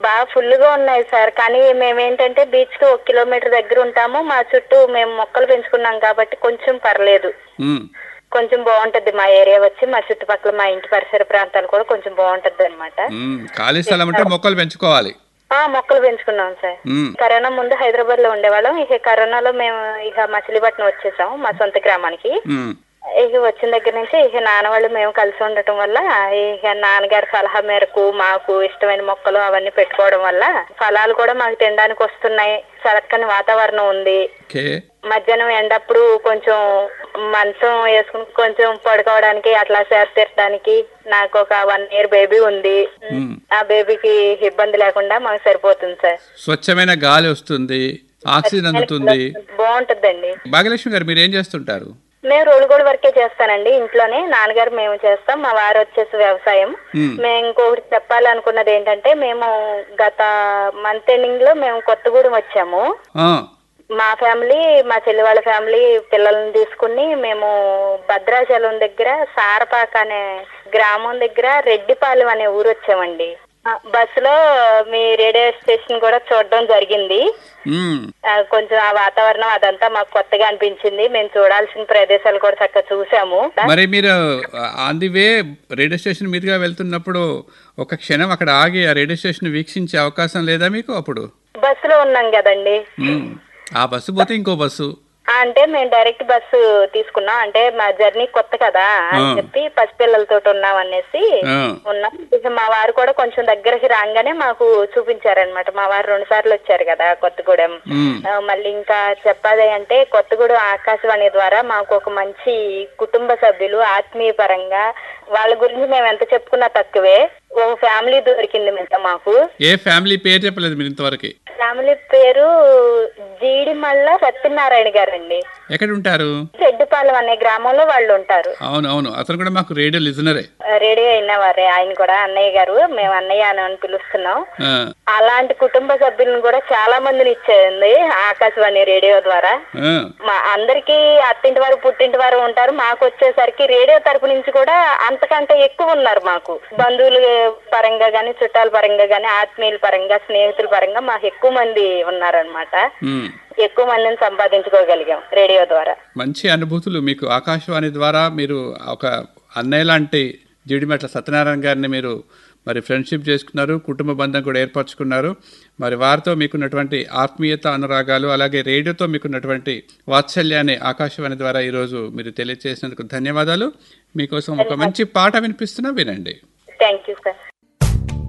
బాగా ఫుల్ గా ఉన్నాయి సార్ కానీ మేమేంటంటే బీచ్ కి ఒక కిలోమీటర్ దగ్గర ఉంటాము మా చుట్టూ మేము మొక్కలు పెంచుకున్నాం కాబట్టి కొంచెం పర్లేదు ఉమ్, కొంచెం బాగుంటది మా ఏరియా వచ్చి మా చుట్టుపక్కల మా ఇంటి పరిసర ప్రాంతాలు కూడా కొంచెం బాగుంటది అనమాట ఉమ్, ఖాళీ స్థలం ఉంటే మొక్కలు పెంచుకోవాలి ఆ మొక్కలు పెంచుకున్నాం సార్ ఉమ్, కరోనా ముందు హైదరాబాద్ లో ఉండేవాళ్ళం ఇక కరోనాలో మేము ఇక మచిలీపట్నం వచ్చేసాం మా సొంత గ్రామానికి ఉమ్, ఇక వచ్చిన దగ్గర నుంచి ఇక నాన్న వాళ్ళు మేము కలిసి ఉండటం వల్ల ఇక నాన్నగారి సలహా మేరకు మాకు ఇష్టమైన మొక్కలు అవన్నీ పెట్టుకోవడం వల్ల ఫలాలు కూడా మాకు తినడానికి వస్తున్నాయి చక్కని వాతావరణం ఉంది ఓకే మధ్యాహ్నం ఎండప్పుడు కొంచెం మంచం వేసుకుని కొంచెం పడుకోవడానికి అట్లా సేద తీర్చడానికి నాకు ఒక వన్ ఇయర్ బేబీ ఉంది ఉమ్. ఆ బేబీకి ఇబ్బంది లేకుండా మాకు సరిపోతుంది సార్ స్వచ్ఛమైన గాలి వస్తుంది ఆక్సిజన్ అందుతుంది బాగుంటుందండి భాగ్యలక్ష్మి గారు మీరు ఏం చేస్తుంటారు మేము రోలుగోడు వర్కే చేస్తానండి ఇంట్లోనే నాన్నగారు మేము చేస్తాం మా వారు వచ్చేసి వ్యవసాయం Hmm. మేము ఇంకొకటి చెప్పాలనుకున్నది ఏంటంటే మేము గత మంత్ ఎండింగ్ లో మేము కొత్తగూడెం వచ్చాము ఆ, మా ఫ్యామిలీ మా చెల్లి వాళ్ళ ఫ్యామిలీ పిల్లల్ని తీసుకుని మేము భద్రాచలం దగ్గర సారపాక అనే గ్రామం దగ్గర రెడ్డిపాలెం అనే ఊరు వచ్చామండి ఆ, బస్సులో మీ రేడియో స్టేషన్ కూడా చూడడం జరిగింది ఉమ్, ఆ, కొంచెం ఆ వాతావరణం అదంతా మాకు కొత్తగా అనిపించింది మేము చూడాల్సిన ప్రదేశాలు కూడా చక్కగా చూసాము మరి మీరు on the way radio station మీదుగా వెళ్తున్నప్పుడు ఒక క్షణం అక్కడ ఆగి ఆ రేడియో స్టేషన్ వీక్షించే అవకాశం లేదా మీకు అప్పుడు బస్సులో ఉన్నాం కదండి ఉమ్, ఆ బస్సు పోతే ఇంకో బస్సు ఆ, అంటే మేము డైరెక్ట్ బస్సు తీసుకున్నాం అంటే మా జర్నీ కొత్త కదా అని ఆ. చెప్పి పసిపిల్లలతో ఉన్నాం అనేసి ఆ, ఉన్నాం ఇక మా వారు కూడా కొంచెం దగ్గరికి రాగానే మాకు చూపించారనమాట మా వారు రెండు సార్లు వచ్చారు కదా కొత్తగూడెం ఉమ్, ఆ, మళ్ళీ ఇంకా చెప్పాలి అంటే కొత్తగూడెం ఆకాశవాణి ద్వారా మాకు ఒక మంచి కుటుంబ సభ్యులు ఆత్మీయ పరంగా వాళ్ళ గురించి మేము ఎంత చెప్పుకున్నా తక్కువే ఓ ఫ్యామిలీ దొరికింది మిగతా మాకు ఏ ఫ్యామిలీ పేరు చెప్పలేదు మీరు ఇంతవరకు ఫ్యామిలీ పేరు జీడిమల్ల సత్యనారాయణ గారండి ఎక్కడ ఉంటారు రెడ్డిపాలెం అనే గ్రామంలో వాళ్ళు ఉంటారు అవును అవును అతను కూడా మాకు రేడియో లిజనరే రేడియో అయినవారే ఆయన కూడా అన్నయ్య గారు మేము అన్నయ్య అని అని పిలుస్తున్నాం ఆ, అలాంటి కుటుంబ సభ్యులను కూడా చాలా మందిని ఇచ్చేది ఆకాశవాణి రేడియో ద్వారా ఆ, మా అందరికి అత్తింటి వారు పుట్టింటి వారు ఉంటారు మాకు వచ్చేసరికి రేడియో తరపు నుంచి కూడా అంతకంటే ఎక్కువ ఉన్నారు మాకు బంధువులు పరంగా గాని చుట్టాల పరంగా గాని ఆత్మీయుల పరంగా స్నేహితుల పరంగా మాకు ఎక్కువ మంది ఉన్నారనమాట ఉమ్. ఎక్కువ మందిని సంపాదించుకోగలిగాం రేడియో ద్వారా మంచి అనుభూతులు మీకు ఆకాశవాణి ద్వారా మీరు ఒక అన్నయ్య లాంటి జీడిమెట్ల సత్యనారాయణ గారిని మీరు మరి ఫ్రెండ్షిప్ చేసుకున్నారు కుటుంబ బంధం కూడా ఏర్పరచుకున్నారు మరి వారితో మీకున్నటువంటి ఆత్మీయత అనురాగాలు అలాగే రేడియోతో మీకున్నటువంటి వాత్సల్యాన్ని ఆకాశవాణి ద్వారా ఈరోజు మీరు తెలియజేసినందుకు ధన్యవాదాలు మీకోసం ఒక మంచి పాట వినిపిస్తున్నా వినండి థ్యాంక్ యూ సార్